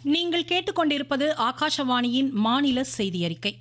நீங்கள் கேட்டுக்கொண்டிருப்பது ஆகாஷவாணியின் மாநில செய்தி அறிக்கை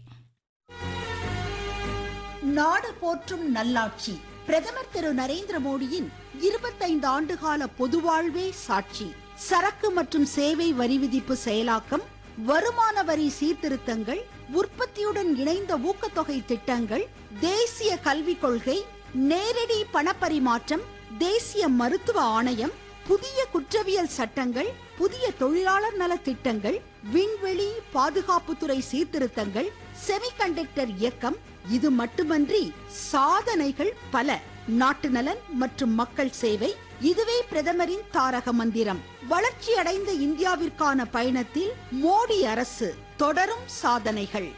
நாடு போற்றும் நல்லாட்சி பிரதமர் திரு நரேந்திர மோடியின் இருபத்தைந்து ஆண்டுகால பொதுவாழ்வே சாட்சி சரக்கு மற்றும் சேவை வரி விதிப்பு செயலாக்கம் வருமான வரி சீர்திருத்தங்கள் உற்பத்தியுடன் இணைந்த ஊக்கத்தொகை திட்டங்கள் தேசிய கல்விக் கொள்கை நேரடி பணப்பரிமாற்றம் தேசிய மருத்துவ ஆணையம் புதிய குற்றவியல் சட்டங்கள் புதிய தொழிலாளர் நல திட்டங்கள் விண்வெளி பாதுகாப்புத்துறை சீர்திருத்தங்கள் செமிகண்டக்டர் இயக்கம் இது மட்டுமன்றி சாதனைகள் பல நாட்டு நலன் மற்றும் மக்கள் சேவை இதுவே பிரதமரின் தாரக மந்திரம் வளர்ச்சி அடைந்த இந்தியாவிற்கான பயணத்தில் மோடி அரசு தொடரும் சாதனைகள்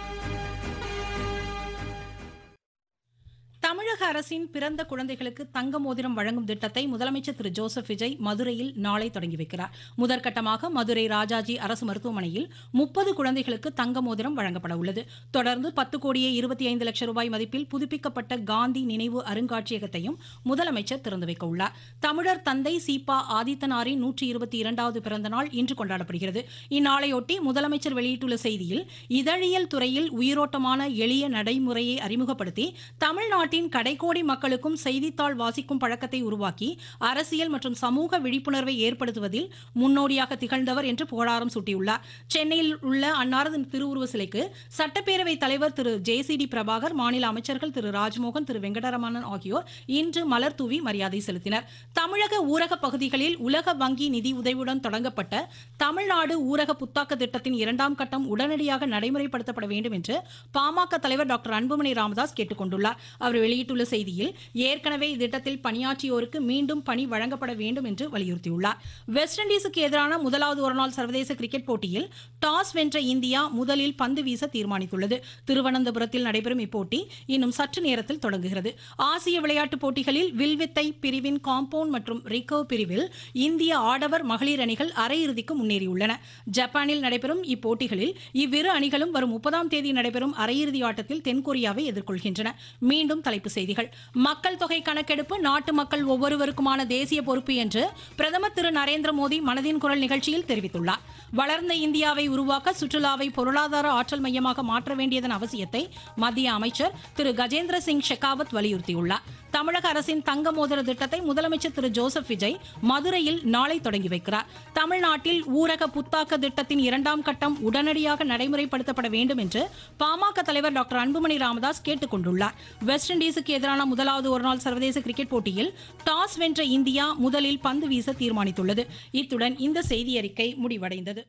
தமிழக அரசின் பிறந்த குழந்தைகளுக்கு தங்க மோதிரம் வழங்கும் திட்டத்தை முதலமைச்சர் திரு ஜோசப் விஜய் மதுரையில் நாளை தொடங்கி வைக்கிறார் முதற்கட்டமாக மதுரை ராஜாஜி அரசு மருத்துவமனையில் முப்பது குழந்தைகளுக்கு தங்க மோதிரம் வழங்கப்பட உள்ளது தொடர்ந்து பத்து கோடியே இருபத்தி ஐந்து லட்சம் ரூபாய் மதிப்பில் புதுப்பிக்கப்பட்ட காந்தி நினைவு அருங்காட்சியகத்தையும் முதலமைச்சர் திறந்து வைக்க உள்ளார் தமிழர் தந்தை சீபா ஆதித்தனாரின் நூற்றி இருபத்தி இரண்டாவது பிறந்த நாள் இன்று கொண்டாடப்படுகிறது இந்நாளையொட்டி முதலமைச்சர் வெளியிட்டுள்ள செய்தியில் இதழியல் துறையில் உயிரோட்டமான எளிய நடைமுறையை அறிமுகப்படுத்தி தமிழ்நாட்டின் கடைக்கோடி மக்களுக்கும் செய்தித்தாள் வாசிக்கும் பழக்கத்தை உருவாக்கி அரசியல் மற்றும் சமூக விழிப்புணர்வை ஏற்படுத்துவதில் முன்னோடியாக திகழ்ந்தவர் என்று புகழாரம் சூட்டியுள்ளார் சென்னையில் உள்ள அன்னாரது திருவுருவ சிலைக்கு சட்டப்பேரவை தலைவர் Thiru J C D Prabhakar மாநில அமைச்சர்கள் திரு ராஜ்மோகன் திரு வெங்கடரமணன் ஆகியோர் இன்று மலர் தூவி மரியாதை செலுத்தினர் தமிழக ஊரக பகுதிகளில் உலக வங்கி நிதி உதவியுடன் தொடங்கப்பட்ட தமிழ்நாடு ஊரக புத்தாக்க திட்டத்தின் இரண்டாம் கட்டம் உடனடியாக நடைமுறைப்படுத்தப்பட வேண்டும் என்று பாமக தலைவர் டாக்டர் அன்புமணி ராமதாஸ் கேட்டுக் கொண்டுள்ளார் அவர் வெளியிட்டுள்ள செய்தியில் ஏற்கனவே இத்திட்டத்தில் பணியாற்றியோருக்கு மீண்டும் பணி வழங்கப்பட வேண்டும் என்று வலியுறுத்தியுள்ளார் வெஸ்ட் இண்டீஸுக்கு எதிரான முதலாவது ஒருநாள் சர்வதேச கிரிக்கெட் போட்டியில் டாஸ் வென்ற இந்தியா முதலில் பந்து வீச தீர்மானித்துள்ளது திருவனந்தபுரத்தில் நடைபெறும் இப்போட்டி இன்னும் சற்று நேரத்தில் தொடங்குகிறது ஆசிய விளையாட்டுப் போட்டிகளில் வில்வித்தை பிரிவின் காம்பவுண்ட் மற்றும் ரிகர்வ் பிரிவில் இந்திய ஆடவர் மகளிர் அணிகள் அரையிறுதிக்கு முன்னேறியுள்ளன ஜப்பானில் நடைபெறும் இப்போட்டிகளில் இவ்விரு அணிகளும் வரும் முப்பதாம் தேதி நடைபெறும் அரையிறுதி ஆட்டத்தில் தென்கொரியாவை எதிர்கொள்கின்றன மீண்டும் தலைப்புச் செய்திகள் மக்கள் தொகை கணக்கெடுப்பு நாட்டு மக்கள் ஒவ்வொருவருக்குமான தேசிய பொறுப்பு என்று பிரதமர் திரு நரேந்திர மோடி மனதின் குரல் நிகழ்ச்சியில் தெரிவித்துள்ளார் வளர்ந்த இந்தியாவை உருவாக்க சுற்றுலாவை பொருளாதார ஆற்றல் மையமாக மாற்ற வேண்டியதன் அவசியத்தை மத்திய அமைச்சர் திரு கஜேந்திர சிங் ஷெகாவத் வலியுறுத்தியுள்ளார் தமிழக அரசின் தங்க மோதிர திட்டத்தை முதலமைச்சர் திரு ஜோசப் விஜய் மதுரையில் நாளை தொடங்கி வைக்கிறார் தமிழ்நாட்டில் ஊரக புத்தாக்க திட்டத்தின் இரண்டாம் கட்டம் உடனடியாக நடைமுறைப்படுத்தப்பட வேண்டும் என்று பாமக தலைவர் டாக்டர் அன்புமணி ராமதாஸ் கேட்டுக் கொண்டுள்ளார் வெஸ்ட் இண்டீஸுக்கு எதிரான முதலாவது ஒருநாள் சர்வதேச கிரிக்கெட் போட்டியில் டாஸ் வென்ற இந்தியா முதலில் பந்து வீச தீர்மானித்துள்ளது இத்துடன் இந்த செய்தி அறிக்கை முடிவடைந்தது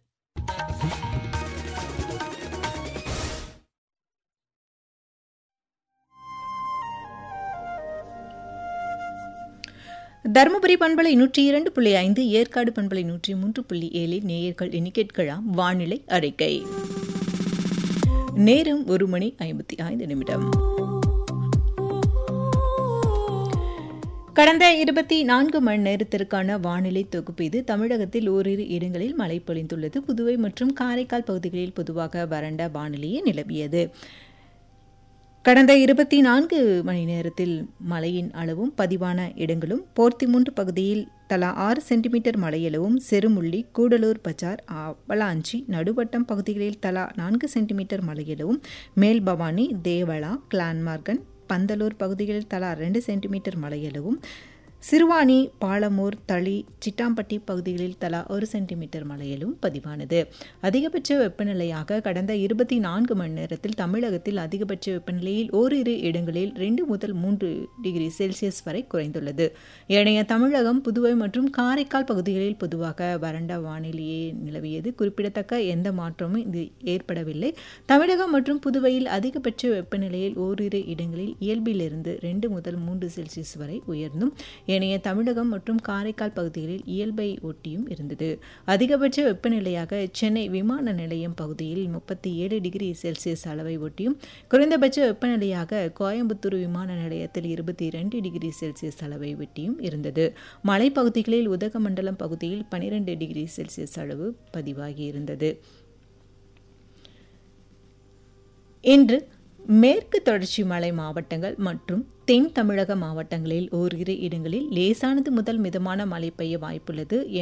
தருமபுரி பண்பலை நூற்றி இரண்டு புள்ளி ஐந்து ஏற்காடு பண்பலை நூற்றி மூன்று புள்ளி ஏழில் நேயர்கள் இனி கேட்கலாம் வானிலை அறிக்கை நேரம் ஒரு மணி ஐம்பத்தி ஐந்து நிமிடம் கடந்த இருபத்தி நான்கு மணி நேரத்திற்கான வானிலை தொகுப்பு இது தமிழகத்தில் ஓரிரு இடங்களில் மழை பொழிந்துள்ளது புதுவை மற்றும் காரைக்கால் பகுதிகளில் பொதுவாக வறண்ட வானிலையே நிலவியது கடந்த இருபத்தி நான்கு மணி நேரத்தில் மழையின் அளவும் பதிவான இடங்களும் போர்த்திமுண்டு பகுதியில் தலா ஆறு சென்டிமீட்டர் மழையளவும் செருமுள்ளி கூடலூர் பஜார் அவலாஞ்சி நடுவட்டம் பகுதிகளில் தலா நான்கு சென்டிமீட்டர் மழையளவும் மேல் பவானி தேவளா கிளான்மார்கன் பந்தலூர் பகுதிகளில் தலா ரெண்டு சென்டிமீட்டர் மழையளவும் சிறுவாணி பாலமூர் தளி சிட்டாம்பட்டி பகுதிகளில் தலா ஒரு சென்டிமீட்டர் மழையிலும் பதிவானது அதிகபட்ச வெப்பநிலையாக கடந்த இருபத்தி நான்கு மணி நேரத்தில் தமிழகத்தில் அதிகபட்ச வெப்பநிலையில் ஓரிரு இடங்களில் ரெண்டு முதல் மூன்று டிகிரி செல்சியஸ் வரை குறைந்துள்ளது ஏனைய தமிழகம் புதுவை மற்றும் காரைக்கால் பகுதிகளில் பொதுவாக வறண்ட வானிலையே நிலவியது குறிப்பிடத்தக்க எந்த மாற்றமும் இது ஏற்படவில்லை தமிழகம் மற்றும் புதுவையில் அதிகபட்ச வெப்பநிலையில் ஓரிரு இடங்களில் இயல்பிலிருந்து ரெண்டு முதல் மூன்று செல்சியஸ் வரை உயர்ந்தும் ஏனைய தமிழகம் மற்றும் காரைக்கால் பகுதிகளில் இயல்பை ஒட்டியும் இருந்தது அதிகபட்ச வெப்பநிலையாக சென்னை விமான நிலையம் பகுதியில் முப்பத்தி ஏழு டிகிரி செல்சியஸ் அளவை ஒட்டியும் குறைந்தபட்ச வெப்பநிலையாக கோயம்புத்தூர் விமான நிலையத்தில் இருபத்தி இரண்டு டிகிரி செல்சியஸ் அளவை ஒட்டியும் இருந்தது மலைப்பகுதிகளில் உதகமண்டலம் பகுதியில் பனிரெண்டு டிகிரி செல்சியஸ் அளவு பதிவாகி இருந்தது இன்று மேற்கு தொடர்ச்சி மலை மாவட்டங்கள் மற்றும் தென் தமிழக மாவட்டங்களில் ஓரிரு இடங்களில் லேசானது முதல் மிதமான மழை பெய்ய வாய்ப்புள்ளது